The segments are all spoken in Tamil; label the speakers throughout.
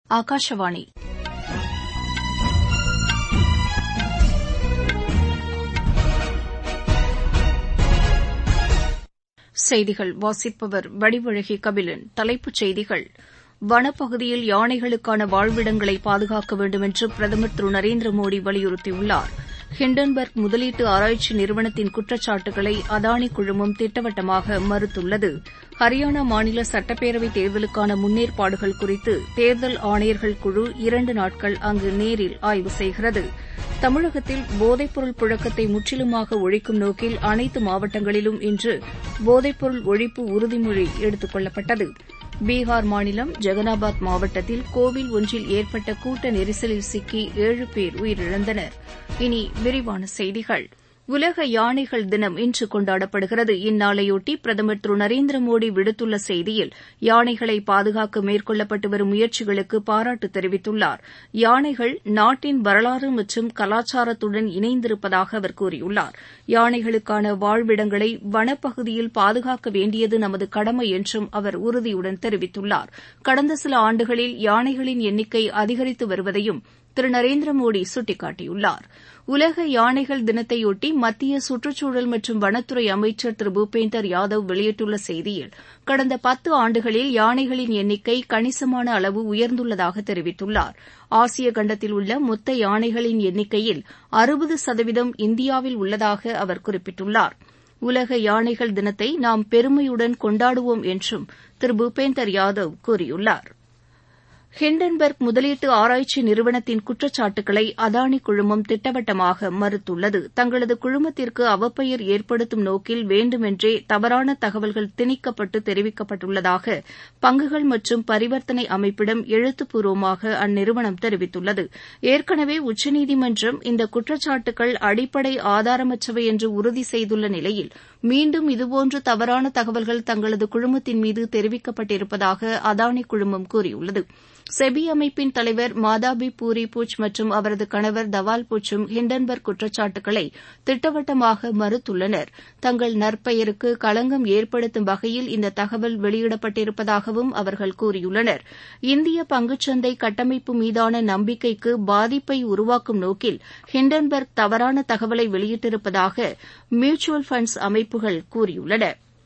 Speaker 1: ஆகாஷவாணி செய்திகள் வாசிப்பவர் வடிவழகி கபிலன் தலைப்புச் செய்திகள் வனப்பகுதியில் யானைகளுக்கான வாழ்விடங்களை பாதுகாக்க வேண்டுமென்று பிரதமர் திரு நரேந்திர மோடி வலியுறுத்தியுள்ளார் ஹிண்டன்பர்க் முதலீட்டு ஆராய்ச்சி நிறுவனத்தின் குற்றச்சாட்டுகளை அதானி குழுமம் திட்டவட்டமாக மறுத்துள்ளது ஹரியானா மாநில சட்டப்பேரவைத் தேர்தலுக்கான முன்னேற்பாடுகள் குறித்து தேர்தல் ஆணையர்கள் குழு இரண்டு நாட்கள் அங்கு நேரில் ஆய்வு செய்கிறது தமிழகத்தில் போதைப்பொருள் புழக்கத்தை முற்றிலுமாக ஒழிக்கும் நோக்கில் அனைத்து மாவட்டங்களிலும் இன்று போதைப்பொருள் ஒழிப்பு உறுதிமொழி எடுத்துக் கொள்ளப்பட்டது பீகார் மாநிலம் ஜெகனாபாத் மாவட்டத்தில் கோவில் ஒன்றில் ஏற்பட்ட கூட்ட நெரிசலில் சிக்கி ஏழு பேர் உயிரிழந்தனர் இனி விரிவான செய்திகள் உலக யானைகள் தினம் இன்று கொண்டாடப்படுகிறது இந்நாளையொட்டி பிரதமர் திரு நரேந்திர மோடி விடுத்துள்ள செய்தியில் யானைகளை பாதுகாக்க மேற்கொள்ளப்பட்டு வரும் முயற்சிகளுக்கு பாராட்டு தெரிவித்துள்ளார் யானைகள் நாட்டின் வரலாறு மற்றும் கலாச்சாரத்துடன் இணைந்திருப்பதாக அவர் கூறியுள்ளார் யானைகளுக்கான வாழ்விடங்களை வனப்பகுதியில் பாதுகாக்க வேண்டியது நமது கடமை என்றும் அவர் உறுதியுடன் தெரிவித்துள்ளார் கடந்த சில ஆண்டுகளில் யானைகளின் எண்ணிக்கை அதிகரித்து வருவதையும் திரு நரேந்திர மோடி சுட்டிக்காட்டியுள்ளார் உலக யானைகள் தினத்தையொட்டி மத்திய சுற்றுச்சூழல் மற்றும் வனத்துறை அமைச்சர் திரு பூபேந்தர் யாதவ் வெளியிட்டுள்ள செய்தியில் கடந்த பத்து ஆண்டுகளில் யானைகளின் எண்ணிக்கை கணிசமான அளவு உயர்ந்துள்ளதாக தெரிவித்துள்ளார் ஆசிய கண்டத்தில் உள்ள மொத்த யானைகளின் எண்ணிக்கையில் அறுபது சதவீதம் இந்தியாவில் உள்ளதாக அவர் குறிப்பிட்டுள்ளார் உலக யானைகள் தினத்தை நாம் பெருமையுடன் கொண்டாடுவோம் என்றும் திரு பூபேந்தர் யாதவ் கூறியுள்ளார் ஹிண்டன்பர்க் முதலீட்டு ஆராய்ச்சி நிறுவனத்தின் குற்றச்சாட்டுகளை அதானி குழுமம் திட்டவட்டமாக மறுத்துள்ளது தங்களது குழுமத்திற்கு அவப்பெயர் ஏற்படுத்தும் நோக்கில் வேண்டுமென்றே தவறான தகவல்கள் திணிக்கப்பட்டு தெரிவிக்கப்பட்டுள்ளதாக பங்குகள் மற்றும் பரிவர்த்தனை அமைப்பிடம் எழுத்துப்பூர்வமாக அந்நிறுவனம் தெரிவித்துள்ளது ஏற்கனவே உச்சநீதிமன்றம் இந்த குற்றச்சாட்டுகள் அடிப்படை ஆதாரமற்றவை என்று உறுதி செய்துள்ள நிலையில் மீண்டும் இதுபோன்று தவறான தகவல்கள் தங்களது குழுமத்தின் மீது தெரிவிக்கப்பட்டிருப்பதாக அதானி குழுமம் கூறியுள்ளது செபி அமைப்பின் தலைவர் மாதாபி பூரி பூச் மற்றும் அவரது கணவர் தவால் பூச்சும் ஹிண்டன்பர்க் குற்றச்சாட்டுகளை திட்டவட்டமாக மறுத்துள்ளனர் தங்கள் நற்பெயருக்கு களங்கம் ஏற்படுத்தும் வகையில் இந்த தகவல் வெளியிடப்பட்டிருப்பதாகவும் அவர்கள் கூறியுள்ளனர் இந்திய பங்குச்சந்தை கட்டமைப்பு மீதான நம்பிக்கைக்கு பாதிப்பை உருவாக்கும் நோக்கில் ஹிண்டன்பர்க் தவறான தகவலை வெளியிட்டிருப்பதாக மியூச்சுவல் ஃபண்ட்ஸ் அமைப்புகள் கூறியுள்ளன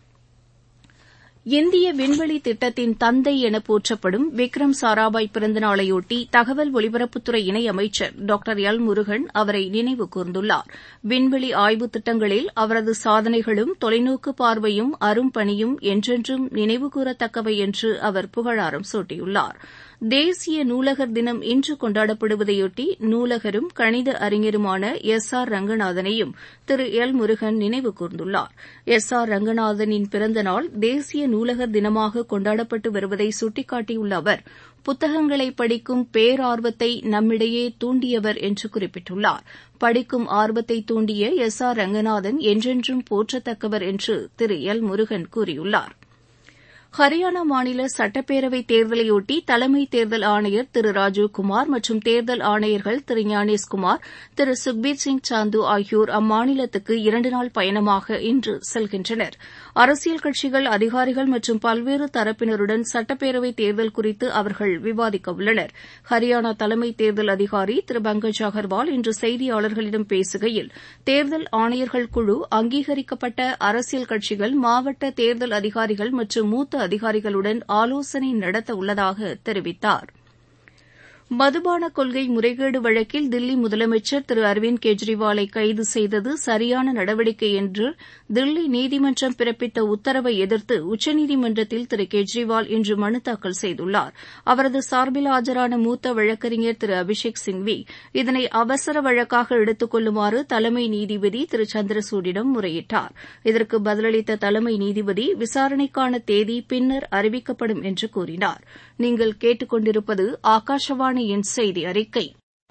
Speaker 1: இந்திய விண்வெளி திட்டத்தின் தந்தை என போற்றப்படும் விக்ரம் சாராபாய் பிறந்த நாளையொட்டி தகவல் ஒலிபரப்புத்துறை இணையமைச்சர் டாக்டர் எல் முருகன் அவரை நினைவு கூர்ந்துள்ளார் விண்வெளி ஆய்வு திட்டங்களில் அவரது சாதனைகளும் தொலைநோக்கு பார்வையும் அரும்பணியும் என்றென்றும் நினைவுகூரத்தக்கவை என்று அவர் புகழாரம் சூட்டியுள்ளார் தேசிய நூலகர் தினம் இன்று கொண்டாடப்படுவதையொட்டி நூலகரும் கணித அறிஞருமான எஸ் ஆர் ரங்கநாதனையும் திரு எல் முருகன் நினைவு கூர்ந்துள்ளார் எஸ் ஆர் ரங்கநாதனின் பிறந்த நாள் தேசிய நூலகர் தினமாக கொண்டாடப்பட்டு வருவதை சுட்டிக்காட்டியுள்ள அவர் புத்தகங்களை படிக்கும் பேரார்வத்தை நம்மிடையே தூண்டியவர் என்று குறிப்பிட்டுள்ளார் படிக்கும் ஆர்வத்தை தூண்டிய எஸ் ஆர் ரங்கநாதன் என்றென்றும் போற்றத்தக்கவர் என்று திரு எல் முருகன் கூறியுள்ளார் ஹரியானா மாநில சட்டப்பேரவைத் தேர்தலையொட்டி தலைமை தேர்தல் ஆணையர் திரு ராஜீவ்குமார் மற்றும் தேர்தல் ஆணையர்கள் திரு ஞானேஷ்குமார் திரு சுக்பீர் சிங் சாந்து ஆகியோர் அம்மாநிலத்துக்கு இரண்டு நாள் பயணமாக இன்று செல்கின்றனர் அரசியல் கட்சிகள் அதிகாரிகள் மற்றும் பல்வேறு தரப்பினருடன் சட்டப்பேரவைத் தேர்தல் குறித்து அவர்கள் விவாதிக்க உள்ளனர் ஹரியானா தலைமை தேர்தல் அதிகாரி திரு பங்கஜ் அகர்வால் இன்று செய்தியாளர்களிடம் பேசுகையில் தேர்தல் ஆணையர்கள் குழு அங்கீகரிக்கப்பட்ட அரசியல் கட்சிகள் மாவட்ட தேர்தல் அதிகாரிகள் மற்றும் மூத்த அதிகாரிகளுடன் ஆலோசனை நடத்த உள்ளதாக தெரிவித்தார் மதுபான கொள்கை முறைகேடு வழக்கில் தில்லி முதலமைச்சர் திரு அரவிந்த் கெஜ்ரிவாலை கைது செய்தது சரியான நடவடிக்கை என்று தில்லி நீதிமன்றம் பிறப்பித்த உத்தரவை எதிர்த்து உச்சநீதிமன்றத்தில் திரு கெஜ்ரிவால் இன்று மனு தாக்கல் செய்துள்ளார் அவரது சார்பில் ஆஜரான மூத்த வழக்கறிஞர் திரு அபிஷேக் சிங்வி இதனை அவசர வழக்காக எடுத்துக் கொள்ளுமாறு தலைமை நீதிபதி திரு சந்திரசூடிடம் முறையிட்டார் இதற்கு பதிலளித்த தலைமை நீதிபதி விசாரணைக்கான தேதி பின்னர் அறிவிக்கப்படும் என்று கூறினார் நீங்கள் கேட்டுக் கொண்டிருப்பது ஆகாஷவாணியின் செய்தி அறிக்கை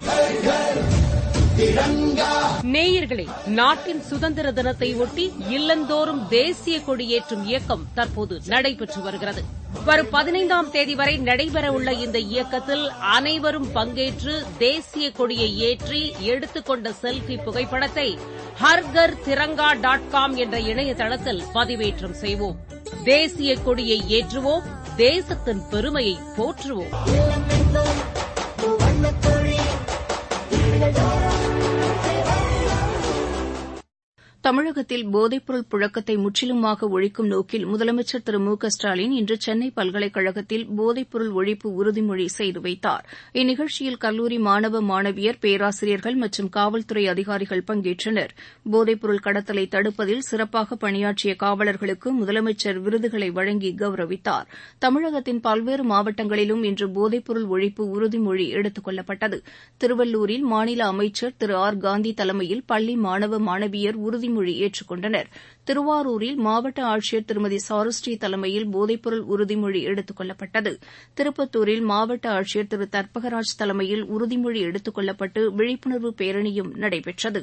Speaker 2: நேயர்களே நாட்டின் சுதந்திர தினத்தை ஒட்டி இல்லந்தோறும் தேசிய கொடியேற்றும் இயக்கம் தற்போது நடைபெற்று வருகிறது வரும் பதினைந்தாம் தேதி வரை நடைபெறவுள்ள இந்த இயக்கத்தில் அனைவரும் பங்கேற்று தேசிய கொடியை ஏற்றி எடுத்துக்கொண்ட செல்ஃபி புகைப்படத்தை ஹர்கர் திரங்கா டாட் காம் என்ற இணையதளத்தில் பதிவேற்றம் செய்வோம் தேசிய கொடியை ஏற்றுவோம் தேசத்தின் பெருமையை போற்றுவோம்
Speaker 1: தமிழகத்தில் போதைப்பொருள் புழக்கத்தை முற்றிலுமாக ஒழிக்கும் நோக்கில் முதலமைச்சர் திரு மு க ஸ்டாலின் இன்று சென்னை பல்கலைக்கழகத்தில் போதைப்பொருள் ஒழிப்பு உறுதிமொழி செய்து வைத்தார் இந்நிகழ்ச்சியில் கல்லூரி மாணவ மாணவியர் பேராசிரியர்கள் மற்றும் காவல்துறை அதிகாரிகள் பங்கேற்றனர் போதைப்பொருள் கடத்தலை தடுப்பதில் சிறப்பாக பணியாற்றிய காவலர்களுக்கு முதலமைச்சர் விருதுகளை வழங்கி கௌரவித்தார் தமிழகத்தின் பல்வேறு மாவட்டங்களிலும் இன்று போதைப்பொருள் ஒழிப்பு உறுதிமொழி எடுத்துக் கொள்ளப்பட்டது திருவள்ளூரில் மாநில அமைச்சர் திரு ஆர் காந்தி தலைமையில் பள்ளி மாணவ மாணவியர் உறுதிமொழி ஏற்றுக் கொண்டனர் திருவாரூரில் மாவட்ட ஆட்சியர் திருமதி சாருஸ்ரீ தலைமையில் போதைப்பொருள் உறுதிமொழி எடுத்துக் கொள்ளப்பட்டது திருப்பத்தூரில் மாவட்ட ஆட்சியர் திரு தர்பகராஜ் தலைமையில் உறுதிமொழி எடுத்துக் கொள்ளப்பட்டு விழிப்புணர்வு பேரணியும் நடைபெற்றது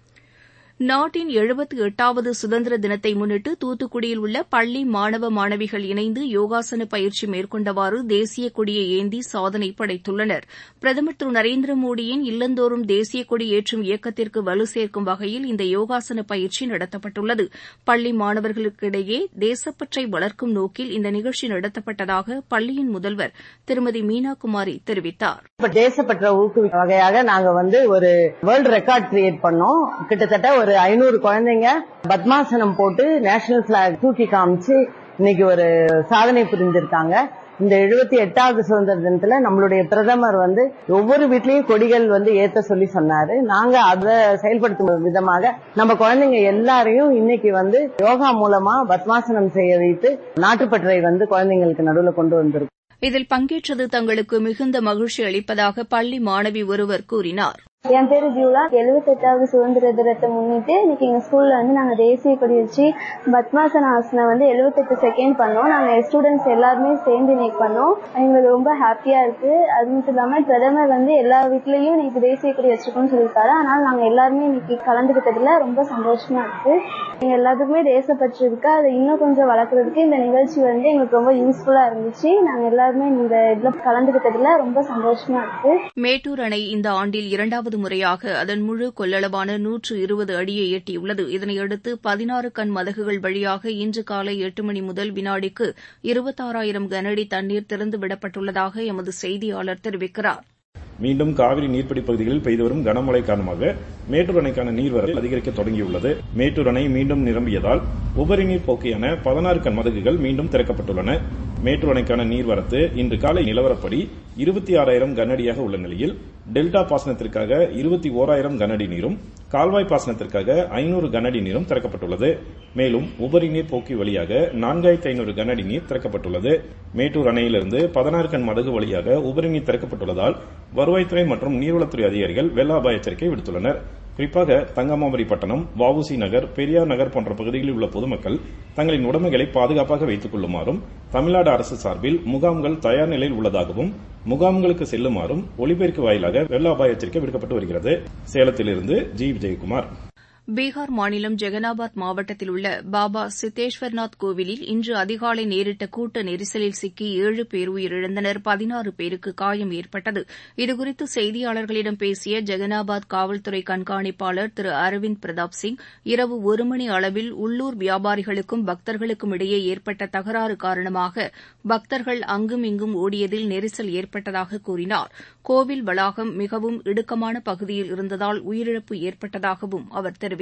Speaker 1: நாட்டின் எழுபத்து எட்டாவது சுதந்திர தினத்தை முன்னிட்டு தூத்துக்குடியில் உள்ள பள்ளி மாணவ மாணவிகள் இணைந்து யோகாசன பயிற்சி மேற்கொண்டவாறு தேசிய கொடியை ஏந்தி சாதனை படைத்துள்ளனர் பிரதமர் திரு நரேந்திர மோடியின் இல்லந்தோறும் தேசிய கொடி ஏற்றும் இயக்கத்திற்கு வலு சேர்க்கும் வகையில் இந்த யோகாசன பயிற்சி நடத்தப்பட்டுள்ளது பள்ளி மாணவர்களுக்கிடையே தேசப்பற்றை வளர்க்கும் நோக்கில் இந்த நிகழ்ச்சி நடத்தப்பட்டதாக பள்ளியின் முதல்வர் திருமதி மீனா குமாரி தெரிவித்தார்
Speaker 3: இப்ப தேசப்பற்ற ஊக்குவிக்கும் வகையாக நாங்க வந்து ஒரு வேர்ல்ட் ரெக்கார்ட் கிரியேட் பண்ணோம் கிட்டத்தட்ட ஒரு ஐநூறு குழந்தைங்க பத்மாசனம் போட்டு நேஷனல் பிளாக் தூக்கி காமிச்சு இன்னைக்கு ஒரு சாதனை புரிந்திருக்காங்க இந்த எழுபத்தி எட்டாவது சுதந்திர தினத்துல நம்மளுடைய பிரதமர் வந்து ஒவ்வொரு வீட்லயும் கொடிகள் வந்து ஏத்த சொல்லி சொன்னாரு நாங்க அதை செயல்படுத்தும் விதமாக நம்ம குழந்தைங்க எல்லாரையும் இன்னைக்கு வந்து யோகா மூலமா பத்மாசனம் செய்ய வைத்து நாட்டுப்பற்றை வந்து குழந்தைங்களுக்கு நடுவுல கொண்டு வந்திருக்கோம்
Speaker 1: இதில் பங்கேற்றது தங்களுக்கு மிகுந்த மகிழ்ச்சி அளிப்பதாக பள்ளி மாணவி ஒருவர் கூறினார்
Speaker 4: என் பேரு ஜூலா எழுபத்தெட்டாவது சுதந்திர தினத்தை முன்னிட்டு இன்னைக்கு எங்க ஸ்கூல்ல வந்து நாங்க தேசிய கொடி வச்சு பத்மாசன ஆசனம் வந்து எழுபத்தெட்டு செகண்ட் பண்ணோம் நாங்க ஸ்டூடெண்ட்ஸ் எல்லாருமே சேர்ந்து இன்னைக்கு பண்ணோம் எங்களுக்கு ரொம்ப ஹாப்பியா இருக்கு அது மட்டும் இல்லாம பிரதமர் வந்து எல்லா வீட்லயும் இன்னைக்கு தேசிய கொடி வச்சிருக்கோம்னு சொல்லியிருக்காரு அதனால நாங்க எல்லாருமே இன்னைக்கு கலந்துக்கிட்டதுல ரொம்ப சந்தோஷமா இருக்கு எங்க எல்லாத்துக்குமே தேசப்பற்று இருக்கு அதை இன்னும் கொஞ்சம் வளர்க்கறதுக்கு இந்த நிகழ்ச்சி வந்து எங்களுக்கு ரொம்ப யூஸ்ஃபுல்லா இருந்துச்சு நாங்க எல்லாருமே இந்த இதுல கலந்துக்கிட்டதுல ரொம்ப சந்தோஷமா இருக்கு
Speaker 1: மேட்டூர் அணை இந்த ஆண்டில் இரண்டாவது முறையாக அதன் முழு கொள்ளளவான நூற்று இருபது அடியை எட்டியுள்ளது இதனையடுத்து பதினாறு கண் மதகுகள் வழியாக இன்று காலை எட்டு மணி முதல் வினாடிக்கு இருபத்தாறாயிரம் கனஅடி தண்ணீர் திறந்து விடப்பட்டுள்ளதாக எமது செய்தியாளர் தெரிவிக்கிறார்
Speaker 5: மீண்டும் காவிரி நீர்பிடி பகுதிகளில் பெய்து வரும் கனமழை காரணமாக மேட்டூர் அணைக்கான நீர்வரத்து அதிகரிக்க தொடங்கியுள்ளது மேட்டூர் அணை மீண்டும் நிரம்பியதால் உபரி நீர் போக்கியான பதினாறு கண் மதகுகள் மீண்டும் திறக்கப்பட்டுள்ளன மேட்டூர் அணைக்கான நீர்வரத்து இன்று காலை நிலவரப்படி இருபத்தி ஆறாயிரம் கனஅடியாக உள்ள நிலையில் டெல்டா பாசனத்திற்காக இருபத்தி ஓராயிரம் கனஅடி நீரும் கால்வாய் பாசனத்திற்காக ஐநூறு கனஅடி நீரும் திறக்கப்பட்டுள்ளது மேலும் உபரி நீர் போக்கி வழியாக நான்காயிரத்தி ஐநூறு கனஅடி நீர் திறக்கப்பட்டுள்ளது மேட்டூர் அணையிலிருந்து பதினாறு கண் மதகு வழியாக உபரி நீர் திறக்கப்பட்டுள்ளதால் வருவாய்த்துறை மற்றும் நீர்வளத்துறை அதிகாரிகள் வெள்ள அபாய எச்சரிக்கை விடுத்துள்ளனர் குறிப்பாக தங்கமாமரி பட்டணம் வவுசி நகர் பெரியார் நகர் போன்ற பகுதிகளில் உள்ள பொதுமக்கள் தங்களின் உடைமைகளை பாதுகாப்பாக வைத்துக் கொள்ளுமாறும் தமிழ்நாடு அரசு சார்பில் முகாம்கள் தயார் நிலையில் உள்ளதாகவும் முகாம்களுக்கு செல்லுமாறும் ஒலிபெருக்கு வாயிலாக வெள்ள அபாய எச்சரிக்கை விடுக்கப்பட்டு வருகிறது சேலத்திலிருந்து ஜி விஜயகுமார்
Speaker 1: பீகார் மாநிலம் ஜெகனாபாத் மாவட்டத்தில் உள்ள பாபா சித்தேஸ்வர்நாத் கோவிலில் இன்று அதிகாலை நேரிட்ட கூட்ட நெரிசலில் சிக்கி ஏழு பேர் உயிரிழந்தனர் பதினாறு பேருக்கு காயம் ஏற்பட்டது இதுகுறித்து செய்தியாளர்களிடம் பேசிய ஜெகனாபாத் காவல்துறை கண்காணிப்பாளர் திரு அரவிந்த் பிரதாப் சிங் இரவு ஒரு மணி அளவில் உள்ளூர் வியாபாரிகளுக்கும் பக்தர்களுக்கும் இடையே ஏற்பட்ட தகராறு காரணமாக பக்தர்கள் அங்கும் இங்கும் ஓடியதில் நெரிசல் ஏற்பட்டதாக கூறினார் கோவில் வளாகம் மிகவும் இடுக்கமான பகுதியில் இருந்ததால் உயிரிழப்பு ஏற்பட்டதாகவும் அவர் தெரிவித்தார்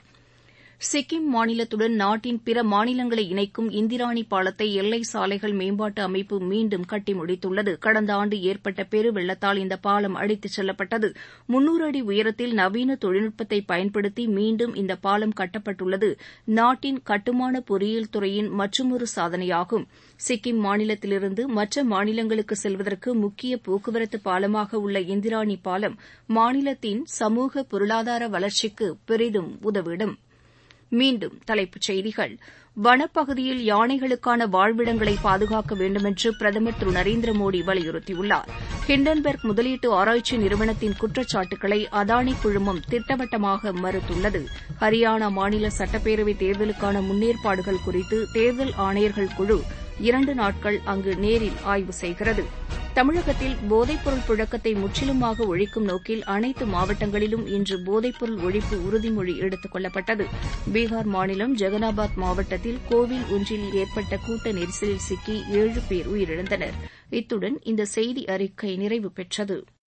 Speaker 1: சிக்கிம் மாநிலத்துடன் நாட்டின் பிற மாநிலங்களை இணைக்கும் இந்திராணி பாலத்தை எல்லை சாலைகள் மேம்பாட்டு அமைப்பு மீண்டும் கட்டி முடித்துள்ளது கடந்த ஆண்டு ஏற்பட்ட பெருவெள்ளத்தால் இந்த பாலம் அடித்துச் செல்லப்பட்டது முன்னூறு அடி உயரத்தில் நவீன தொழில்நுட்பத்தை பயன்படுத்தி மீண்டும் இந்த பாலம் கட்டப்பட்டுள்ளது நாட்டின் கட்டுமான பொறியியல் துறையின் மற்றுமொரு சாதனையாகும் சிக்கிம் மாநிலத்திலிருந்து மற்ற மாநிலங்களுக்கு செல்வதற்கு முக்கிய போக்குவரத்து பாலமாக உள்ள இந்திராணி பாலம் மாநிலத்தின் சமூக பொருளாதார வளர்ச்சிக்கு பெரிதும் உதவிடும் மீண்டும் தலைப்புச் செய்திகள் வனப்பகுதியில் யானைகளுக்கான வாழ்விடங்களை பாதுகாக்க வேண்டுமென்று பிரதமர் திரு நரேந்திர மோடி வலியுறுத்தியுள்ளார் ஹிண்டன்பெர்க் முதலீட்டு ஆராய்ச்சி நிறுவனத்தின் குற்றச்சாட்டுகளை அதானி குழுமம் திட்டவட்டமாக மறுத்துள்ளது ஹரியானா மாநில சட்டப்பேரவைத் தேர்தலுக்கான முன்னேற்பாடுகள் குறித்து தேர்தல் ஆணையர்கள் குழு இரண்டு நாட்கள் அங்கு நேரில் ஆய்வு செய்கிறது தமிழகத்தில் போதைப்பொருள் புழக்கத்தை முற்றிலுமாக ஒழிக்கும் நோக்கில் அனைத்து மாவட்டங்களிலும் இன்று போதைப்பொருள் ஒழிப்பு உறுதிமொழி எடுத்துக் கொள்ளப்பட்டது பீகார் மாநிலம் ஜெகனாபாத் மாவட்டத்தில் கோவில் ஒன்றில் ஏற்பட்ட கூட்ட நெரிசலில் சிக்கி ஏழு பேர் உயிரிழந்தனர் இத்துடன் இந்த செய்தி அறிக்கை நிறைவு பெற்றது